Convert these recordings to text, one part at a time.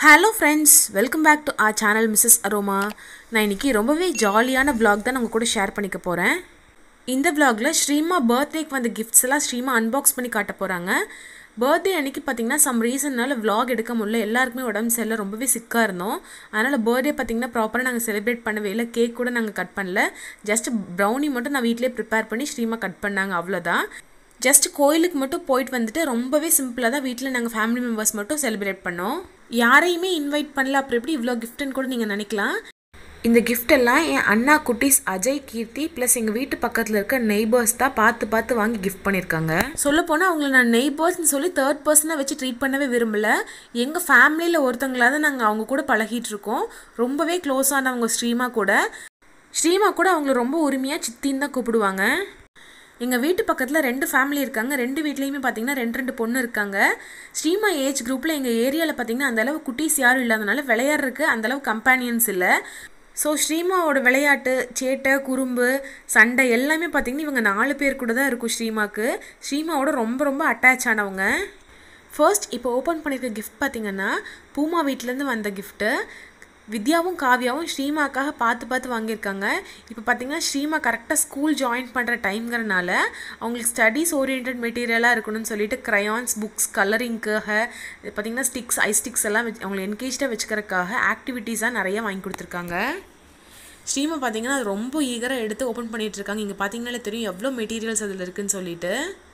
Hello friends welcome back to a channel Mrs Aroma நான் இன்னைக்கு ரொம்பவே ஜாலியான vlog தான் உங்கள் கூட ஷேர் பண்ணிக்க போகிறேன் இந்த vlogல ஸ்ரீமா பர்த்டேக்கு வந்த கிஃப்ட்ஸ் எல்லாம் ஸ்ரீமா அன்பாக்ஸ் பண்ணி காட்ட போகிறாங்க பர்த்டே அன்னைக்கு பார்த்தீங்கன்னா சம் ரீசன்னால vlog எடுக்க முடியல எல்லாருக்குமே உடம்பு சரியில்லை ரொம்பவே சிக்காக இருந்தோம் அதனால் பர்த்டே பார்த்தீங்கன்னா ப்ராப்பராக நாங்கள் செலிப்ரேட் பண்ணவே இல்லை கேக் கூட நாங்கள் கட் பண்ணல ஜஸ்ட் ப்ரௌனி மட்டும் நான் வீட்டிலே ப்ரிப்பேர் பண்ணி ஸ்ரீமா கட் பண்ணாங்க அவ்வளோதான் ஜஸ்ட் கோயிலுக்கு மட்டும் போயிட்டு வந்துட்டு ரொம்பவே சிம்பிளாக தான் வீட்டில் நாங்கள் ஃபேமிலி மெம்பர்ஸ் மட்டும் செலிப்ரேட் பண்ணோம் யாரையுமே இன்வைட் பண்ணல அப்புறம் எப்படி இவ்வளோ கிஃப்ட்னு கூட நீங்கள் நினைக்கலாம் இந்த gift எல்லாம் என் அண்ணா குட்டீஸ் அஜய் கீர்த்தி ப்ளஸ் எங்கள் வீட்டு பக்கத்தில் இருக்க நெய்பர்ஸ் தான் பார்த்து பார்த்து வாங்கி கிஃப்ட் பண்ணியிருக்காங்க சொல்லப்போனால் அவங்கள நான் நெய்பர்ஸ்னு சொல்லி தேர்ட் பர்சனாக வச்சு ட்ரீட் பண்ணவே விரும்பல எங்கள் ஃபேமிலியில் ஒருத்தங்களாவது நாங்கள் அவங்க கூட பழகிட்டு இருக்கோம் ரொம்பவே க்ளோஸ் ஆனவங்க ஸ்ரீமா கூட ஸ்ரீமா கூட அவங்கள ரொம்ப உரிமையாக சித்தின்னு தான் கூப்பிடுவாங்க எங்கள் வீட்டு பக்கத்தில் ரெண்டு ஃபேமிலி இருக்காங்க ரெண்டு வீட்லேயுமே பார்த்தீங்கன்னா ரெண்டு ரெண்டு பொண்ணு இருக்காங்க ஸ்ரீமா ஏஜ் குரூப்பில் எங்கள் ஏரியாவில் பார்த்தீங்கன்னா அந்தளவு குட்டீஸ் யாரும் இல்லாதனால விளையாடுறதுக்கு அந்தளவு கம்பேனியன்ஸ் இல்லை ஸோ ஸ்ரீமாவோட விளையாட்டு சேட்டை குறும்பு சண்டை எல்லாமே பார்த்தீங்கன்னா இவங்க நாலு பேர் கூட தான் இருக்கும் ஸ்ரீமாக்கு ஸ்ரீமாவோட ரொம்ப ரொம்ப அட்டாச் ஆனவங்க ஃபர்ஸ்ட் இப்போ ஓப்பன் பண்ணியிருக்க கிஃப்ட் பார்த்தீங்கன்னா பூமா வீட்டிலேருந்து வந்த கிஃப்ட்டு வித்யாவும் காவ்யாவும் ஸ்ரீமாக்காக பார்த்து பார்த்து வாங்கியிருக்காங்க இப்போ பார்த்தீங்கன்னா ஸ்ரீமா கரெக்டாக ஸ்கூல் ஜாயின் பண்ணுற டைம்ங்கிறனால அவங்களுக்கு ஸ்டடீஸ் ஓரியன்ட் மெட்டீரியலாக இருக்கணும்னு சொல்லிட்டு க்ரையான்ஸ் புக்ஸ் கலரிங்க்காக பார்த்தீங்கன்னா ஸ்டிக்ஸ் ஐ ஸ்டிக்ஸ் எல்லாம் வச்சு அவங்களை என்கேஜாக வச்சுக்கிறதுக்காக ஆக்டிவிட்டீஸாக நிறைய வாங்கி கொடுத்துருக்காங்க ஸ்ரீமா பார்த்தீங்கன்னா அது ரொம்ப ஈகராக எடுத்து ஓப்பன் பண்ணிட்டு இருக்காங்க இங்கே பார்த்தீங்கன்னாலே தெரியும் எவ்வளோ மெட்டீரியல்ஸ் அதில் இருக்குன்னு சொல்லிட்டு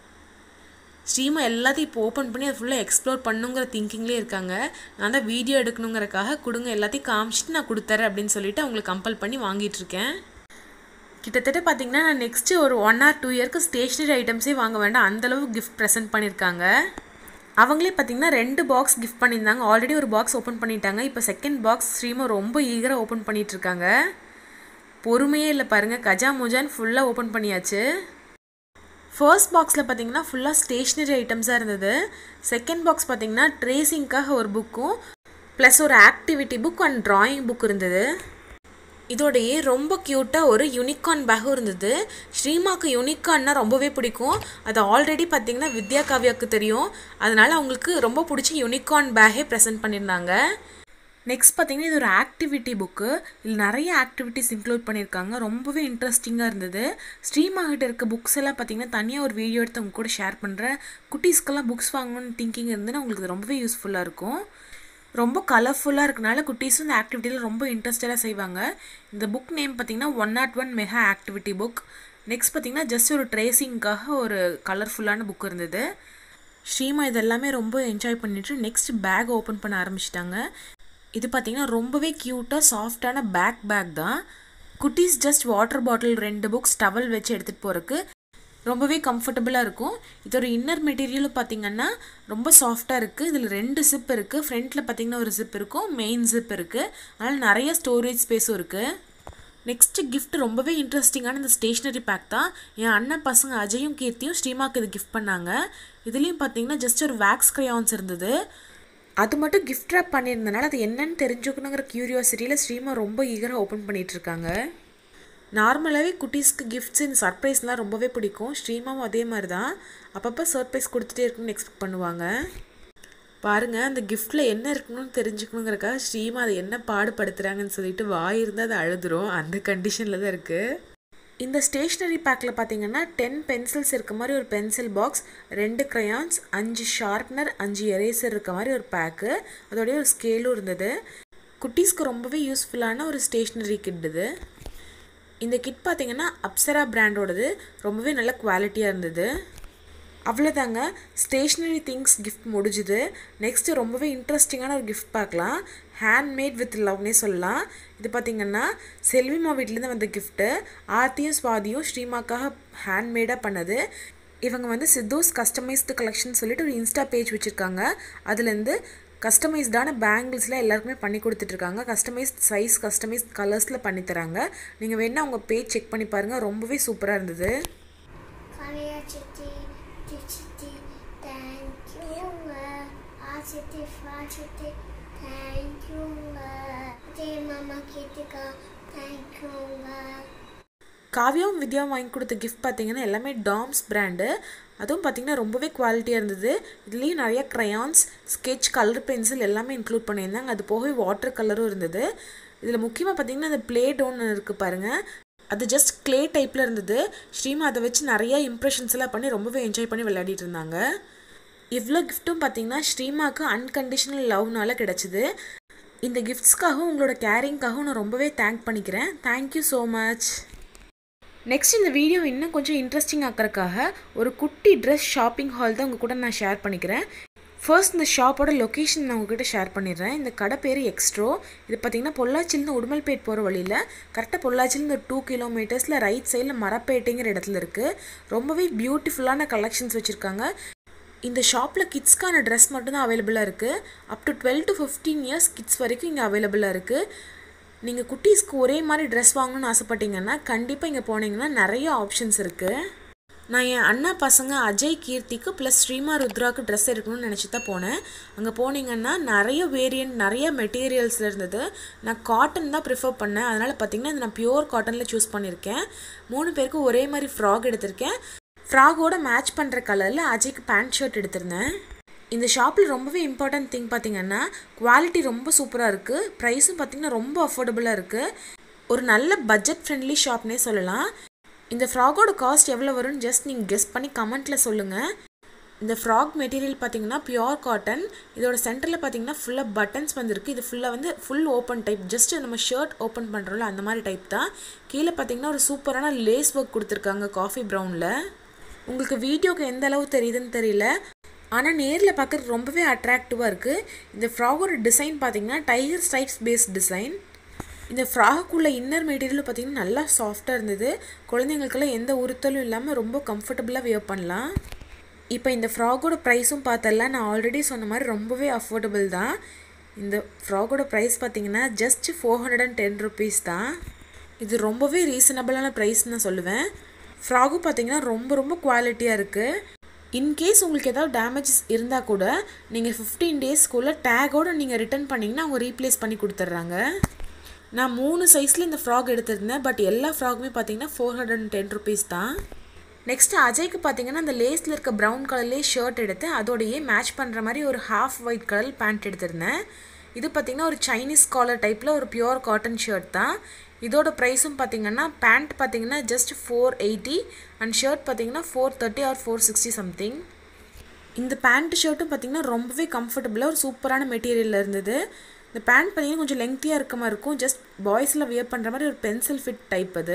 ஸ்ரீமா எல்லாத்தையும் இப்போ ஓப்பன் பண்ணி அதை ஃபுல்லாக எக்ஸ்ப்ளோர் பண்ணுங்கிற திங்கிங்லேயே இருக்காங்க நான் தான் வீடியோ எடுக்கணுங்கிறக்காக கொடுங்க எல்லாத்தையும் காமிச்சிட்டு நான் கொடுத்துறேன் அப்படின்னு சொல்லிட்டு அவங்களுக்கு கம்பல் பண்ணி வாங்கிட்டு இருக்கேன் கிட்டத்தட்ட பார்த்தீங்கன்னா நான் நெக்ஸ்ட்டு ஒரு ஒன் ஆர் டூ இயர்க்கு ஸ்டேஷ்னரி ஐட்டம்ஸே வாங்க வேண்டாம் அந்தளவு கிஃப்ட் ப்ரெசென்ட் பண்ணியிருக்காங்க அவங்களே பார்த்தீங்கன்னா ரெண்டு பாக்ஸ் கிஃப்ட் பண்ணியிருந்தாங்க ஆல்ரெடி ஒரு பாக்ஸ் ஓப்பன் பண்ணிட்டாங்க இப்போ செகண்ட் பாக்ஸ் ஸ்ரீமா ரொம்ப ஈகராக ஓப்பன் பண்ணிட்டு இருக்காங்க பொறுமையே இல்லை பாருங்கள் கஜா முஜான்னு ஃபுல்லாக ஓப்பன் பண்ணியாச்சு ஃபர்ஸ்ட் பாக்ஸில் பார்த்தீங்கன்னா ஃபுல்லாக ஸ்டேஷ்னரி ஐட்டம்ஸாக இருந்தது செகண்ட் பாக்ஸ் பார்த்தீங்கன்னா ட்ரேசிங்க்காக ஒரு புக்கும் ப்ளஸ் ஒரு activity book and drawing book இருந்தது இதோடையே ரொம்ப க்யூட்டாக ஒரு யூனிகார்ன் பேக்கும் இருந்தது ஸ்ரீமாக்கு யூனிகார்ன்னா ரொம்பவே பிடிக்கும் அது ஆல்ரெடி பார்த்தீங்கன்னா வித்யா காவ்யாவுக்கு தெரியும் அதனால அவங்களுக்கு ரொம்ப பிடிச்ச யூனிகார்ன் பேக்கே ப்ரெசென்ட் பண்ணியிருந்தாங்க நெக்ஸ்ட் பார்த்தீங்கன்னா இது ஒரு ஆக்டிவிட்டி புக்கு இதில் நிறைய ஆக்டிவிட்டிஸ் இன்க்ளூட் பண்ணியிருக்காங்க ரொம்பவே இன்ட்ரெஸ்டிங்காக இருந்தது ஸ்ரீமா கிட்ட இருக்க புக்ஸ் எல்லாம் பார்த்தீங்கன்னா தனியாக ஒரு வீடியோ எடுத்து அவங்க கூட ஷேர் பண்ணுறேன் குட்டீஸ்க்கெல்லாம் புக்ஸ் வாங்கணும்னு திங்கிங் இருந்துன்னா உங்களுக்கு இது ரொம்பவே யூஸ்ஃபுல்லாக இருக்கும் ரொம்ப கலர்ஃபுல்லாக இருக்கனால குட்டீஸும் இந்த ஆக்டிவிட்டியில் ரொம்ப இன்ட்ரெஸ்டடாக செய்வாங்க இந்த புக் நேம் பார்த்தீங்கன்னா one not one mega activity book next பார்த்தீங்கன்னா ஜஸ்ட் ஒரு ட்ரேசிங்க்காக ஒரு கலர்ஃபுல்லான புக் இருந்தது ஸ்ரீமா இதெல்லாமே ரொம்ப என்ஜாய் பண்ணிட்டு நெக்ஸ்ட் பேக் ஓப்பன் பண்ண ஆரம்பிச்சிட்டாங்க இது பார்த்தீங்கன்னா ரொம்பவே க்யூட்டாக சாஃப்டான பேக் பேக் தான் குட்டீஸ் ஜஸ்ட் வாட்டர் பாட்டில் ரெண்டு புக்ஸ் டவல் வச்சு எடுத்துகிட்டு போகிறதுக்கு ரொம்பவே கம்ஃபர்டபுளாக இருக்கும் இதோட இன்னர் மெட்டீரியலும் பார்த்தீங்கன்னா ரொம்ப சாஃப்டாக இருக்குது இதில் ரெண்டு ஜிப் இருக்குது ஃப்ரண்ட்டில் பார்த்தீங்கன்னா ஒரு ஜிப் இருக்கும் மெயின் ஜிப் இருக்குது அதனால் நிறைய ஸ்டோரேஜ் ஸ்பேஸும் இருக்குது நெக்ஸ்ட்டு gift ரொம்பவே இன்ட்ரெஸ்டிங்கான இந்த ஸ்டேஷ்னரி பேக் தான் என் அண்ணன் பசங்க அஜயும் கீர்த்தியும் ஸ்ரீமாக்கு இது கிஃப்ட் பண்ணாங்க இதுலேயும் பார்த்தீங்கன்னா ஜஸ்ட் ஒரு வேக்ஸ் க்ரையான்ஸ் இருந்தது அது மட்டும் கிஃப்ட் ரேப் பண்ணியிருந்தனால அது என்னன்னு தெரிஞ்சுக்கணுங்கிற க்யூரியாசிட்டியில் ஸ்ரீமா ரொம்ப ஈகராக ஓப்பன் பண்ணிட்டு இருக்காங்க நார்மலாகவே குட்டீஸ்க்கு கிஃப்ட்ஸ் இந்த சர்ப்ரைஸ்லாம் ரொம்பவே பிடிக்கும் ஸ்ரீமாவும் அதே மாதிரி தான் அப்பப்போ சர்ப்ரைஸ் கொடுத்துட்டே இருக்கணும்னு எக்ஸ்பெக்ட் பண்ணுவாங்க பாருங்கள் அந்த கிஃப்ட்டில் என்ன இருக்கணும்னு தெரிஞ்சுக்கணுங்கிறக்காக ஸ்ரீமா அதை என்ன பாடுபடுத்துகிறாங்கன்னு சொல்லிட்டு வாய் இருந்தால் அது அழுதுரும் அந்த கண்டிஷனில் தான் இருக்குது இந்த ஸ்டேஷ்னரி பேக்கில் பார்த்தீங்கன்னா டென் பென்சில்ஸ் இருக்க மாதிரி ஒரு பென்சில் பாக்ஸ் ரெண்டு க்ரையான்ஸ் அஞ்சு ஷார்ப்னர் அஞ்சு எரேசர் இருக்க மாதிரி ஒரு பேக்கு அதோடய ஒரு ஸ்கேலும் இருந்தது குட்டீஸ்க்கு ரொம்பவே யூஸ்ஃபுல்லான ஒரு ஸ்டேஷ்னரி கிட் இது இந்த கிட் பார்த்தீங்கன்னா அப்சரா பிராண்டோடது ரொம்பவே நல்ல குவாலிட்டியாக இருந்தது அவ்வளோதாங்க ஸ்டேஷ்னரி திங்ஸ் கிஃப்ட் முடிஞ்சுது நெக்ஸ்ட்டு ரொம்பவே இன்ட்ரெஸ்டிங்கான ஒரு கிஃப்ட் பார்க்கலாம் ஹேண்ட்மேட் வித் லவ்னே சொல்லலாம் இது பார்த்திங்கன்னா செல்விமா வீட்டிலேருந்து வந்த கிஃப்ட்டு ஆர்த்தியும் சுவாதியும் ஸ்ரீமாக்காக ஹேண்ட்மேடாக பண்ணது இவங்க வந்து சித்தூஸ் கஸ்டமைஸ்டு கலெக்ஷன் சொல்லிட்டு ஒரு இன்ஸ்டா பேஜ் வச்சுருக்காங்க அதுலேருந்து கஸ்டமைஸ்டான பேங்கிள்ஸ்லாம் எல்லாருக்குமே பண்ணி கொடுத்துட்ருக்காங்க கஸ்டமைஸ்ட் சைஸ் கஸ்டமைஸ்ட் கலர்ஸில் பண்ணி தராங்க நீங்கள் வேணால் உங்கள் பேஜ் செக் பண்ணி பாருங்கள் ரொம்பவே சூப்பராக இருந்தது Kaliya chitti, chitti, thank you. Ah chitti, fa chitti, thank you. Jai mama kitika, thank you. காவியாவும் வித்யாவும் வாங்கி கொடுத்த கிஃப்ட் பார்த்தீங்கன்னா எல்லாமே டாம்ஸ் பிராண்டு அதுவும் பார்த்தீங்கன்னா ரொம்பவே குவாலிட்டியாக இருந்தது இதுலேயும் நிறைய க்ரையான்ஸ் ஸ்கெட்ச் கலர் பென்சில் எல்லாமே இன்க்ளூட் பண்ணியிருந்தாங்க அது போகவே வாட்டர் கலரும் இருந்தது இதில் முக்கியமாக பார்த்தீங்கன்னா அந்த பிளேட் ஒன்று இருக்குது பாருங்கள் அது ஜஸ்ட் க்ளே டைப்பில் இருந்தது ஸ்ரீமா அதை வச்சு நிறைய இம்ப்ரெஷன்ஸ் எல்லாம் பண்ணி ரொம்பவே என்ஜாய் பண்ணி விளையாடிட்டு இருந்தாங்க இவ்வளோ கிஃப்ட்டும் பார்த்தீங்கன்னா ஸ்ரீமாவுக்கு அன்கண்டிஷனல் லவ்னால கிடச்சிது இந்த கிஃப்ட்ஸ்க்காகவும் உங்களோட கேரிங்காகவும் நான் ரொம்பவே தேங்க் பண்ணிக்கிறேன் தேங்க்யூ ஸோ மச் நெக்ஸ்ட் இந்த வீடியோ இன்னும் கொஞ்சம் இன்ட்ரெஸ்டிங் ஆக்கிறதுக்காக ஒரு குட்டி ட்ரெஸ் ஷாப்பிங் ஹால் தான் உங்கள் கூட நான் ஷேர் பண்ணிக்கிறேன் ஃபர்ஸ்ட் இந்த ஷாப்போட லொக்கேஷன் நான் உங்ககிட்ட ஷேர் பண்ணிடுறேன் இந்த கடை பேர் எக்ஸ்ட்ரோ இது பார்த்தீங்கன்னா பொள்ளாச்சிலேருந்து உடுமல்பேட் போகிற வழியில் கரெக்டாக பொள்ளாச்சிலேருந்து ஒரு டூ கிலோமீட்டர்ஸில் ரைட் சைடில் மரப்பேட்டைங்கிற இடத்துல இருக்குது ரொம்பவே பியூட்டிஃபுல்லான கலெக்ஷன்ஸ் வச்சுருக்காங்க இந்த ஷாப்பில் கிட்ஸ்க்கான ட்ரெஸ் மட்டும்தான் அவைலபிளாக இருக்குது up to twelve to fifteen years kids வரைக்கும் இங்கே அவைலபிளாக இருக்குது நீங்கள் குட்டீஸ்க்கு ஒரே மாதிரி ட்ரெஸ் வாங்கணும்னு ஆசைப்பட்டீங்கன்னா கண்டிப்பாக இங்கே போனீங்கன்னா நிறைய ஆப்ஷன்ஸ் இருக்குது நான் என் அண்ணா பசங்க அஜய் கீர்த்திக்கு ப்ளஸ் ஸ்ரீமா ருத்ராக்கு ட்ரெஸ் எடுக்கணும்னு நினச்சி தான் போனேன் அங்கே போனீங்கன்னா நிறைய வேரியன்ட் நிறைய மெட்டீரியல்ஸில் இருந்தது நான் காட்டன் தான் ப்ரிஃபர் பண்ணேன் அதனால் பார்த்தீங்கன்னா இது நான் பியூர் காட்டனில் சூஸ் பண்ணியிருக்கேன் மூணு பேருக்கு ஒரே மாதிரி ஃப்ராக் எடுத்திருக்கேன் ஃப்ராகோட மேட்ச் பண்ணுற கலரில் அஜய்க்கு பேண்ட் ஷர்ட் எடுத்திருந்தேன் இந்த ஷாப்பில் ரொம்பவே இம்பார்ட்டன்ட் திங் பார்த்தீங்கன்னா குவாலிட்டி ரொம்ப சூப்பராக இருக்குது ப்ரைஸும் பார்த்தீங்கன்னா ரொம்ப அஃபோர்டபுளாக இருக்குது ஒரு நல்ல பட்ஜெட் ஃப்ரெண்ட்லி ஷாப்னே சொல்லலாம் இந்த ஃப்ராகோட காஸ்ட் எவ்வளோ வரும்னு ஜஸ்ட் நீங்கள் கெஸ் பண்ணி கமெண்ட்டில் சொல்லுங்கள் இந்த ஃப்ராக் மெட்டீரியல் பார்த்தீங்கன்னா பியோர் காட்டன் இதோட சென்டரில் பார்த்தீங்கன்னா ஃபுல்லாக பட்டன்ஸ் வந்துருக்கு இது ஃபுல்லாக வந்து ஃபுல் ஓப்பன் டைப் ஜஸ்ட் நம்ம ஷர்ட் ஓப்பன் பண்ணுறோம்ல அந்த மாதிரி டைப் தான் கீழே பார்த்தீங்கன்னா ஒரு சூப்பரான லேஸ் ஒர்க் கொடுத்துருக்காங்க காஃபி ப்ரௌனில் உங்களுக்கு வீடியோக்கு எந்த அளவு தெரியுதுன்னு தெரியல ஆனால் நேரில் பார்க்குறது ரொம்பவே அட்ராக்டிவாக இருக்குது இந்த ஃப்ராகோட டிசைன் பார்த்தீங்கன்னா டைகர் ஸ்டைப்ஸ் பேஸ்ட் டிசைன் இந்த ஃப்ராகுக்குள்ள இன்னர் மெட்டீரியல் பார்த்தீங்கன்னா நல்லா சாஃப்டாக இருந்தது குழந்தைங்களுக்கெல்லாம் எந்த உறுத்தலும் இல்லாமல் ரொம்ப கம்ஃபர்டபுளாக வியர் பண்ணலாம் இப்போ இந்த ஃப்ராகோட ப்ரைஸும் பார்த்தல நான் ஆல்ரெடி சொன்ன மாதிரி ரொம்பவே அஃபோர்டபுள் தான் இந்த ஃப்ராகோட ப்ரைஸ் பார்த்தீங்கன்னா just four hundred and ten rupees தான் இது ரொம்பவே ரீசனபிளான ப்ரைஸ் நான் சொல்லுவேன் ஃப்ராகும் பார்த்தீங்கன்னா ரொம்ப ரொம்ப குவாலிட்டியாக இருக்குது இன்கேஸ் உங்களுக்கு ஏதாவது டேமேஜஸ் இருந்தால் கூட நீங்கள் ஃபிஃப்டீன் டேஸ்க்குள்ளே டேகோடு நீங்கள் ரிட்டர்ன் பண்ணிங்கன்னா அவங்க ரீப்ளேஸ் பண்ணி கொடுத்துட்றாங்க நான் மூணு சைஸில் இந்த ஃப்ராக் எடுத்திருந்தேன் பட் எல்லா ஃப்ராகுமே பார்த்தீங்கன்னா four hundred and ten rupees தான் நெக்ஸ்ட் அஜய்க்கு பார்த்தீங்கன்னா அந்த லேஸில் இருக்க ப்ரௌன் கலர்லேயே ஷர்ட் எடுத்து அதோடையே மேட்ச் பண்ணுற மாதிரி ஒரு ஹாஃப் ஒயிட் கலர் பேண்ட் எடுத்திருந்தேன் இது பார்த்தீங்கன்னா ஒரு சைனீஸ் காலர் டைப்பில் ஒரு பியோர் காட்டன் ஷர்ட் தான் இதோட ப்ரைஸும் பார்த்தீங்கன்னா பேண்ட் பார்த்தீங்கன்னா just four eighty and shirt பார்த்தீங்கன்னா four thirty or four sixty something இந்த பேண்ட் ஷர்ட்டும் பார்த்தீங்கன்னா ரொம்பவே கம்ஃபர்டபுளாக ஒரு சூப்பரான மெட்டீரியலில் இருந்தது இந்த பேண்ட் பார்த்தீங்கன்னா கொஞ்சம் லெங்க்த்தியாக இருக்க மாதிரி இருக்கும் ஜஸ்ட் பாய்ஸில் வியர் பண்ணுற மாதிரி ஒரு பென்சில் ஃபிட் டைப் அது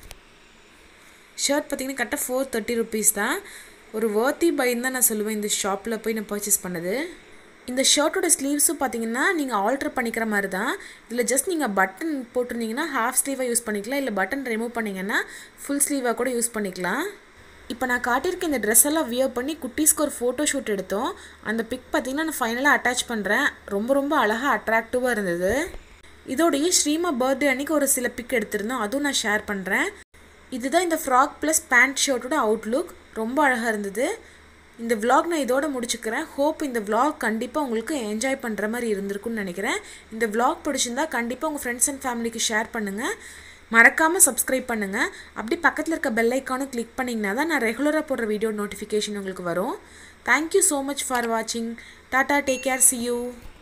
ஷர்ட் பார்த்தீங்கன்னா கரெக்டாக ஃபோர் தேர்ட்டி ருபீஸ் தான் ஒரு வேர்த்தி பைன்னு தான் நான் சொல்லுவேன் இந்த ஷாப்பில் போய் நான் பர்ச்சேஸ் பண்ணது இந்த ஷர்ட்டோட ஸ்லீவ்ஸும் பார்த்தீங்கன்னா நீங்கள் ஆல்ட்ரு பண்ணிக்கிற மாதிரி தான் இதில் ஜஸ்ட் நீங்கள் பட்டன் போட்டிருந்தீங்கன்னா ஹாஃப் ஸ்லீவாக யூஸ் பண்ணிக்கலாம் இல்லை பட்டன் ரிமூவ் பண்ணிங்கன்னா ஃபுல் ஸ்லீவாக கூட யூஸ் பண்ணிக்கலாம் இப்போ நான் காட்டியிருக்க இந்த ட்ரெஸ் எல்லாம் வியர் பண்ணி குட்டீஸ்க்கு ஒரு ஃபோட்டோ ஷூட் எடுத்தோம் அந்த பிக் பார்த்தீங்கன்னா நான் ஃபைனலாக அட்டாச் பண்ணுறேன் ரொம்ப ரொம்ப அழகாக அட்ராக்டிவாக இருந்தது இதோடைய ஸ்ரீமா பர்த்டே அன்னைக்கு ஒரு சில பிக் எடுத்திருந்தோம் அதுவும் நான் ஷேர் பண்ணுறேன் இதுதான் இந்த ஃப்ராக் ப்ளஸ் பேண்ட் ஷர்ட்டோட அவுட்லுக் ரொம்ப அழகாக இருந்தது இந்த vlog நான் இதோட முடிச்சுக்கிறேன் ஹோப் இந்த vlog கண்டிப்பாக உங்களுக்கு என்ஜாய் பண்ணுற மாதிரி இருந்திருக்கும்னு நினைக்கிறேன் இந்த vlog பிடிச்சிருந்தா கண்டிப்பாக உங்கள் ஃப்ரெண்ட்ஸ் அண்ட் ஃபேமிலிக்கு ஷேர் பண்ணுங்கள் மறக்காமல் சப்ஸ்கிரைப் பண்ணுங்கள் அப்படி பக்கத்தில் இருக்க பெல் ஐக்கானும் கிளிக் பண்ணிங்கன்னா தான் நான் ரெகுலராக போடுற வீடியோ நோட்டிஃபிகேஷன் உங்களுக்கு வரும் தேங்க்யூ ஸோ மச் ஃபார் வாட்சிங் tata take care see you